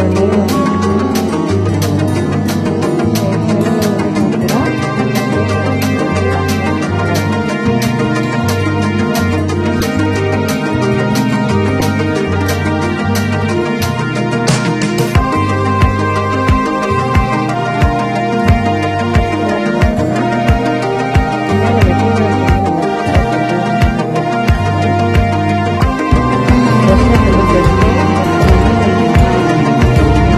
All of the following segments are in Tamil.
Thank you.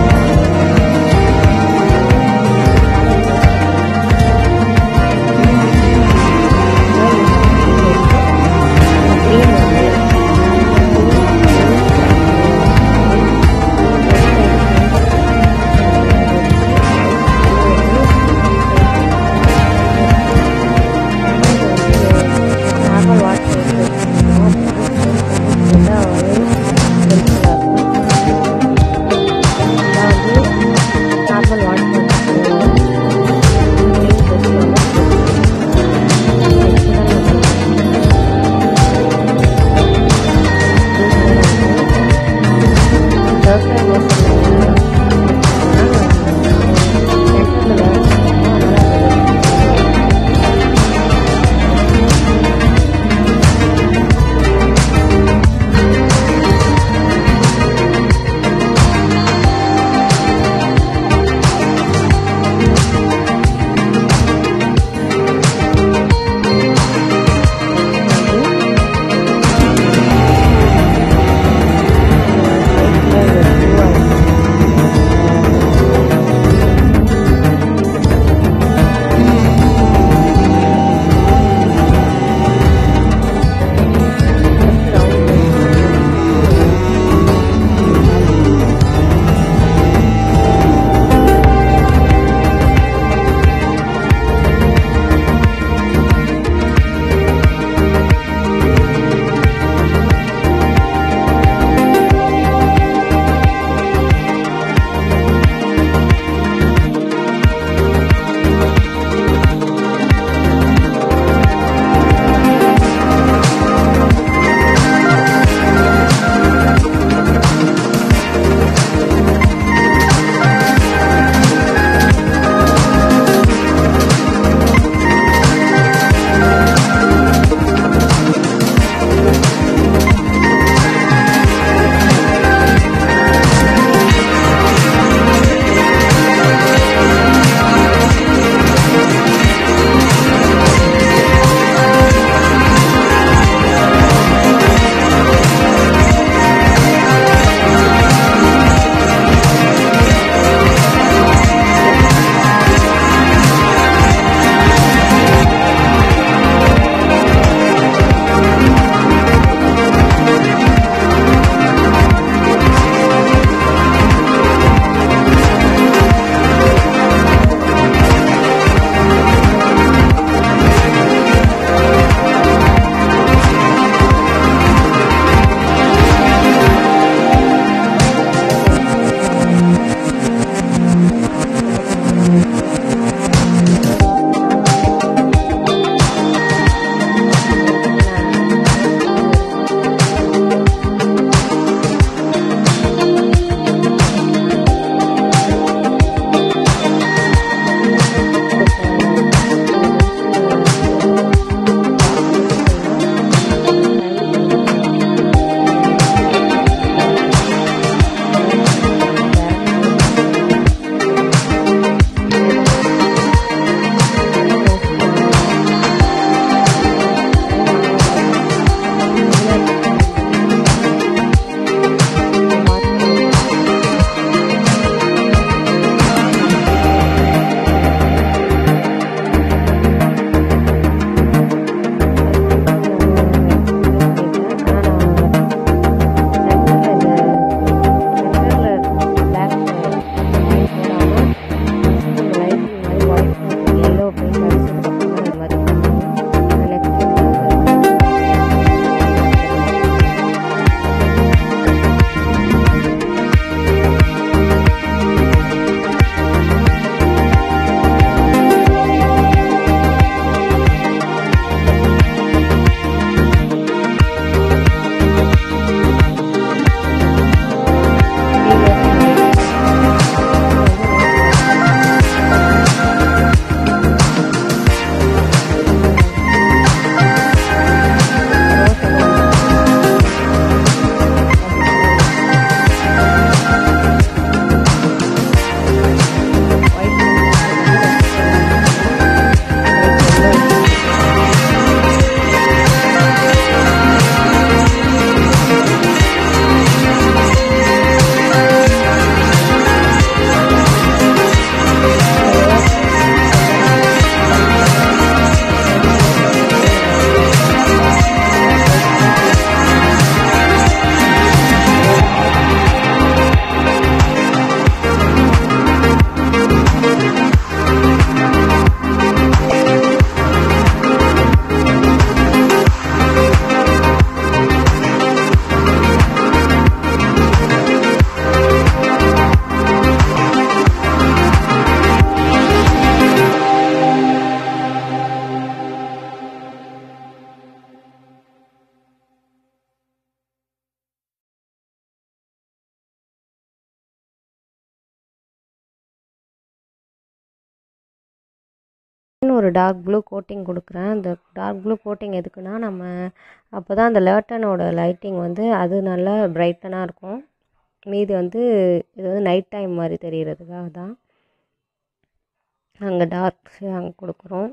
ஒரு டார்க் ப்ளூ கோட்டிங் கொடுக்குறேன் இந்த டார்க் ப்ளூ கோட்டிங் எதுக்குன்னா நம்ம அப்போ தான் அந்த லேர்ட்டனோட லைட்டிங் வந்து அது நல்லா பிரைட்டனாக இருக்கும் மீதி வந்து இது வந்து நைட் டைம் மாதிரி தெரிகிறதுக்காக தான் அங்கே டார்க் அங்கே கொடுக்குறோம்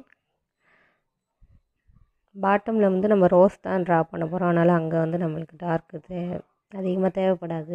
பாட்டமில் வந்து நம்ம ரோஸ் தான் ட்ரா பண்ண போகிறோம் அதனால் அங்கே வந்து நம்மளுக்கு டார்க் தே அதிகமாக தேவைப்படாது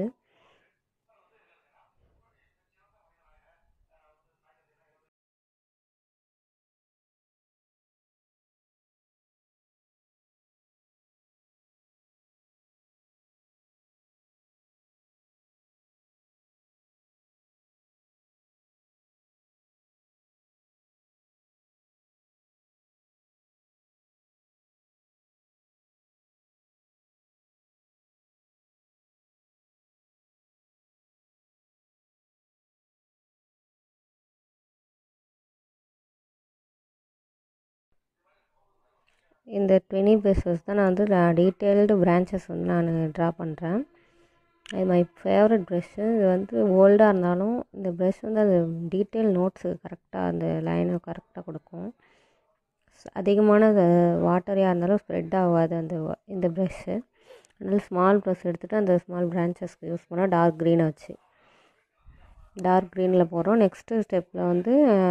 இந்த டுவெனி பேசஸ் தான் நான் வந்து டீட்டெயில்டு பிரான்ச்சஸ் வந்து நான் ட்ரா பண்ணுறேன் இது மை ஃபேவரட் ப்ரெஷ்ஷு இது வந்து ஓல்டாக இருந்தாலும் இந்த ப்ரெஷ் வந்து அது டீட்டெயில் நோட்ஸு கரெக்டாக அந்த லைனை கரெக்டாக கொடுக்கும் அதிகமான வாட்டரியாக இருந்தாலும் ஸ்ப்ரெட் ஆகாது அந்த இந்த ப்ரெஷ்ஷு அதனால் ஸ்மால் ப்ரெஷ் எடுத்துகிட்டு அந்த ஸ்மால் பிரான்ச்சஸ்க்கு யூஸ் பண்ணால் டார்க் க்ரீனை வச்சு டார்க் க்ரீனில் போகிறோம் நெக்ஸ்ட்டு ஸ்டெப்பில் வந்து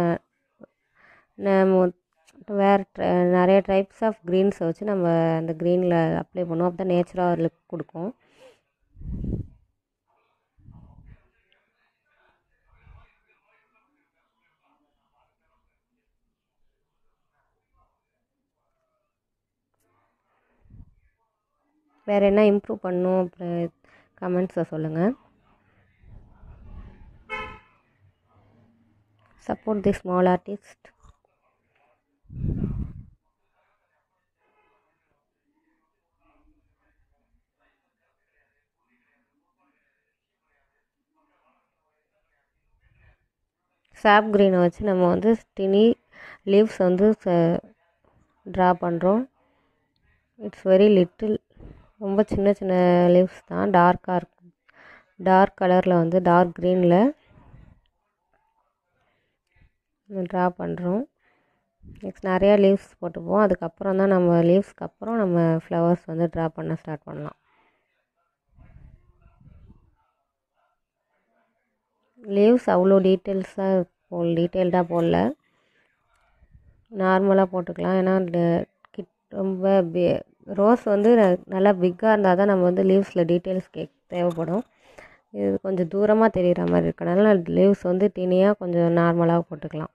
நம்ம வேறு நிறைய டைப்ஸ் ஆஃப் க்ரீன்ஸை வச்சு நம்ம அந்த க்ரீனில் அப்ளை பண்ணுவோம் அப்போ தான் நேச்சுராக லுக் கொடுக்கும் வேறு என்ன இம்ப்ரூவ் பண்ணணும் அப்புறம் கமெண்ட்ஸில் சொல்லுங்கள் சப்போர்ட் தி ஸ்மால் ஆர்டிஸ்ட் சாப் க்ரீனை வச்சு நம்ம வந்து டினி லீவ்ஸ் வந்து ட்ரா பண்ணுறோம் இட்ஸ் வெரி லிட்டில் ரொம்ப சின்ன சின்ன லீவ்ஸ் தான் டார்க்காக இருக்கு டார்க் கலரில் வந்து டார்க் க்ரீனில் ட்ரா பண்ணுறோம் நெக்ஸ்ட் நிறையா லீவ்ஸ் போட்டுப்போம் அதுக்கப்புறம் தான் நம்ம லீவ்ஸ்க்கு அப்புறம் நம்ம ஃப்ளவர்ஸ் வந்து ட்ரா பண்ண ஸ்டார்ட் பண்ணலாம் லீவ்ஸ் அவ்வளோ டீட்டெயில்ஸாக போ டீட்டெயில்டாக போடல நார்மலாக போட்டுக்கலாம் ஏன்னா கிட் ரொம்ப ரோஸ் வந்து நல்லா பிக்காக இருந்தால் தான் நம்ம வந்து லீவ்ஸில் டீட்டெயில்ஸ் கேக் தேவைப்படும் இது கொஞ்சம் தூரமாக தெரிகிற மாதிரி இருக்கனால லீவ்ஸ் வந்து டினியாக கொஞ்சம் நார்மலாக போட்டுக்கலாம்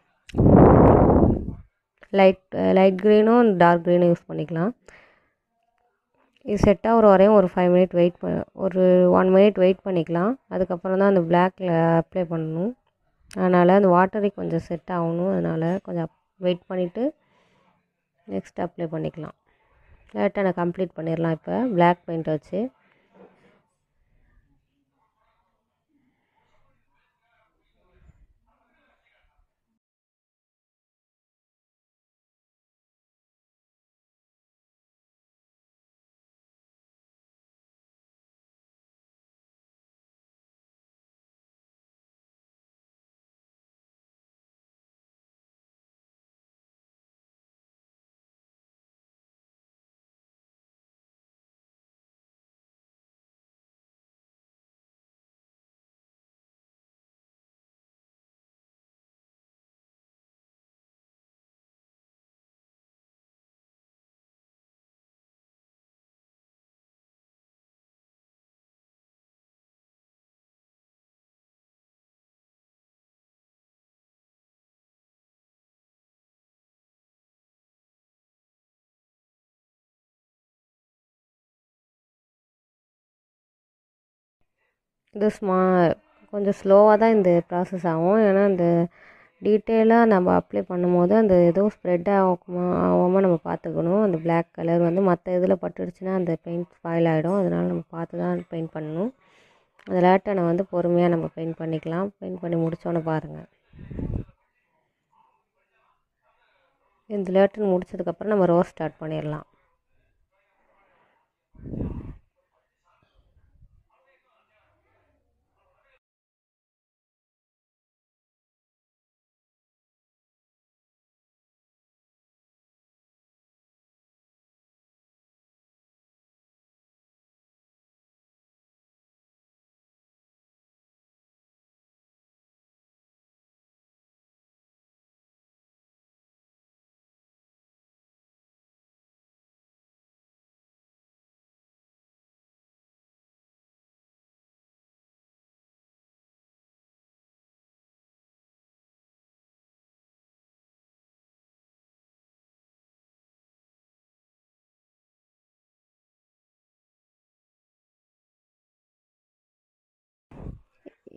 லைட் லைட் க்ரீனும் டார்க் க்ரீனும் யூஸ் பண்ணிக்கலாம் இது செட் ஆகிற வரையும் ஒரு ஃபைவ் மினிட் வெயிட் ப ஒரு ஒன் மினிட் வெயிட் பண்ணிக்கலாம் அதுக்கப்புறம் தான் அந்த பிளாக்கில் அப்ளை பண்ணணும் அதனால் அந்த வாட்டரை கொஞ்சம் செட் ஆகணும் அதனால் கொஞ்சம் வெயிட் பண்ணிவிட்டு நெக்ஸ்ட் அப்ளை பண்ணிக்கலாம் லேட்டாக நான் கம்ப்ளீட் பண்ணிடலாம் இப்போ பிளாக் பெயிண்ட் வச்சு இது ஸ்மா கொஞ்சம் ஸ்லோவாக தான் இந்த ப்ராசஸ் ஆகும் ஏன்னா இந்த டீட்டெயிலாக நம்ம அப்ளை பண்ணும்போது அந்த ஏதோ ஸ்ப்ரெட் ஆகுமா ஆகாமல் நம்ம பார்த்துக்கணும் அந்த பிளாக் கலர் வந்து மற்ற இதில் பட்டுடுச்சுன்னா அந்த பெயிண்ட் ஸ்பாயில் ஆகிடும் அதனால் நம்ம பார்த்து தான் பெயிண்ட் பண்ணணும் அந்த லேட்டனை வந்து பொறுமையாக நம்ம பெயிண்ட் பண்ணிக்கலாம் பெயிண்ட் பண்ணி முடித்தோன்னே பாருங்கள் இந்த லேட்டன் முடிச்சதுக்கப்புறம் நம்ம ரோஸ் ஸ்டார்ட் பண்ணிடலாம்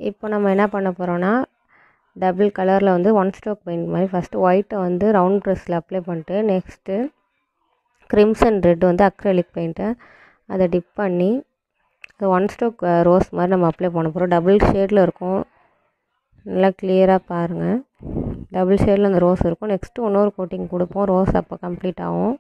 இப்போ நம்ம என்ன பண்ண போகிறோன்னா டபுள் கலரில் வந்து ஒன் ஸ்ட்ரோக் பெயிண்ட் மாதிரி ஃபஸ்ட்டு ஒயிட்டை வந்து ரவுண்ட் ப்ரெஷ்ஷில் அப்ளை பண்ணிட்டு நெக்ஸ்ட்டு க்ரிம்சன் ரெட் வந்து அக்ரலிக் பெயிண்ட்டை அதை டிப் பண்ணி அது ஒன் ஸ்ட்ரோக் ரோஸ் மாதிரி நம்ம அப்ளை பண்ண போகிறோம் டபுள் ஷேடில் இருக்கும் நல்லா கிளியராக பாருங்கள் டபுள் ஷேடில் அந்த ரோஸ் இருக்கும் நெக்ஸ்ட்டு இன்னொரு கோட்டிங் கொடுப்போம் ரோஸ் அப்போ கம்ப்ளீட் ஆகும்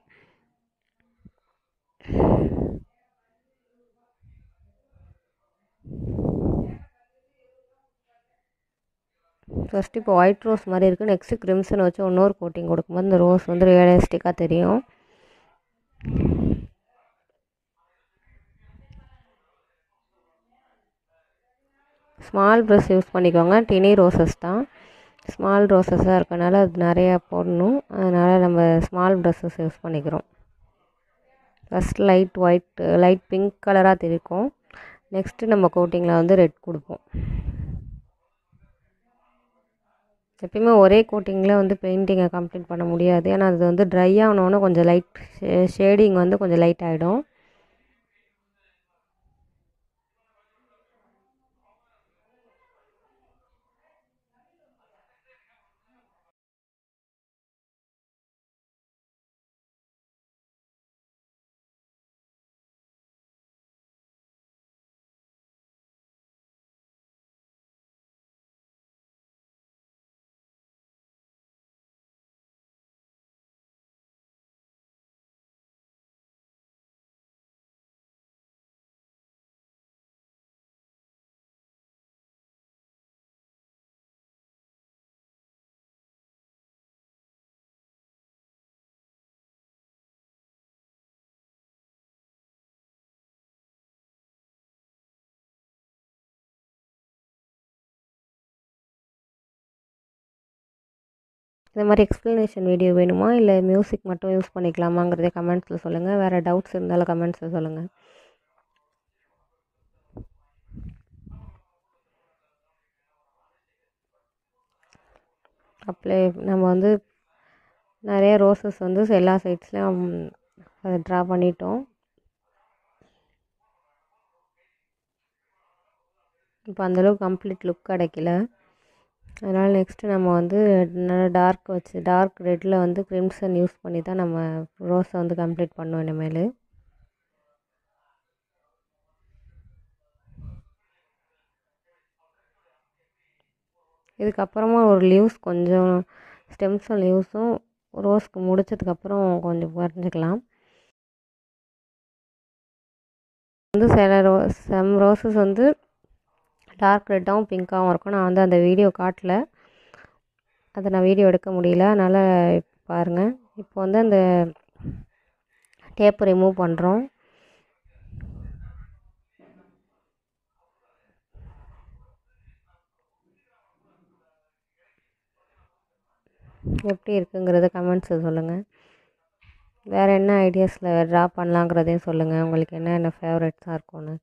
ஃபஸ்ட்டு இப்போ ஒயிட் ரோஸ் மாதிரி இருக்குது நெக்ஸ்ட்டு க்ரிம்சன் வச்சு இன்னொரு கோட்டிங் கொடுக்கும்போது இந்த ரோஸ் வந்து ரியலிஸ்டிக்காக தெரியும் ஸ்மால் ப்ரெஷ் யூஸ் பண்ணிக்கோங்க டினி ரோசஸ் தான் ஸ்மால் ரோசஸாக இருக்கனால அது நிறையா போடணும் அதனால் நம்ம ஸ்மால் ப்ரெஷ்ஷஸ் யூஸ் பண்ணிக்கிறோம் first light white light pink கலராக தெரிக்கும் நெக்ஸ்ட்டு நம்ம கோட்டிங்கில் வந்து ரெட் கொடுப்போம் எப்பயுமே ஒரே கோட்டிங்கில் வந்து பெயிண்டிங்கை கம்ப்ளீட் பண்ண முடியாது ஏன்னா அது வந்து ட்ரை ஆனோன்னு கொஞ்சம் லைட் ஷேடிங் வந்து கொஞ்சம் லைட் ஆகிடும் இந்த மாதிரி எக்ஸ்ப்ளனேஷன் வீடியோ வேணுமா இல்லை மியூசிக் மட்டும் யூஸ் பண்ணிக்கலாமாங்கிறதே கமெண்ட்ஸில் சொல்லுங்கள் வேறு டவுட்ஸ் இருந்தாலும் கமெண்ட்ஸில் சொல்லுங்கள் அப்ளை நம்ம வந்து நிறைய ரோசஸ் வந்து எல்லா சைட்ஸ்லையும் அதை ட்ரா பண்ணிட்டோம் இப்போ அந்தளவுக்கு கம்ப்ளீட் லுக் கிடைக்கல அதனால் நெக்ஸ்ட்டு நம்ம வந்து நல்லா டார்க் வச்சு டார்க் ரெட்டில் வந்து க்ரிம்சன் யூஸ் பண்ணி தான் நம்ம ரோஸை வந்து கம்ப்ளீட் பண்ணோம் இனிமேல் இதுக்கப்புறமா ஒரு லீவ்ஸ் கொஞ்சம் ஸ்டெம்ஸும் லீவ்ஸும் ரோஸ்க்கு முடிச்சதுக்கப்புறம் கொஞ்சம் வரைஞ்சிக்கலாம் வந்து சில ரோ சம் ரோசஸ் வந்து டார்க் ரெட்டாகவும் பிங்க்காகவும் இருக்கும் நான் வந்து அந்த வீடியோ காட்டல அதை நான் வீடியோ எடுக்க முடியல அதனால் பாருங்கள் இப்போ வந்து அந்த டேப் ரிமூவ் பண்ணுறோம் எப்படி இருக்குங்கிறத கமெண்ட்ஸில் சொல்லுங்கள் வேறு என்ன ஐடியாஸில் ட்ரா பண்ணலாங்கிறதையும் சொல்லுங்கள் உங்களுக்கு என்ன என்ன ஃபேவரட்ஸாக இருக்கும்னு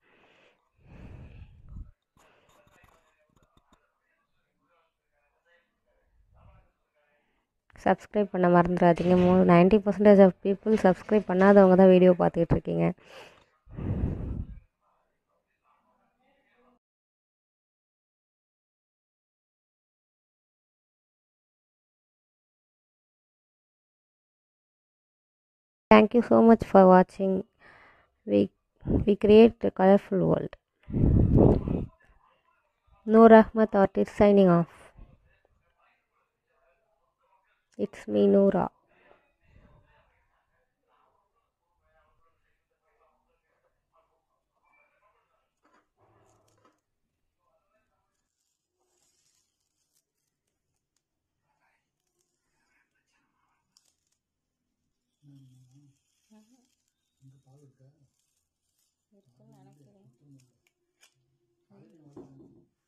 சப்ஸ்கிரைப் பண்ண மறந்துடாதீங்க more ninety percentage of people subscribe பண்ணாதவங்க தான் வீடியோ பார்த்துக்கிட்டு இருக்கீங்க Thank you so much for watching. We, we create a colorful world. Noor Ahmed artist signing off. It's me, Noora. இருக்குன்னு நினைக்கிறேன்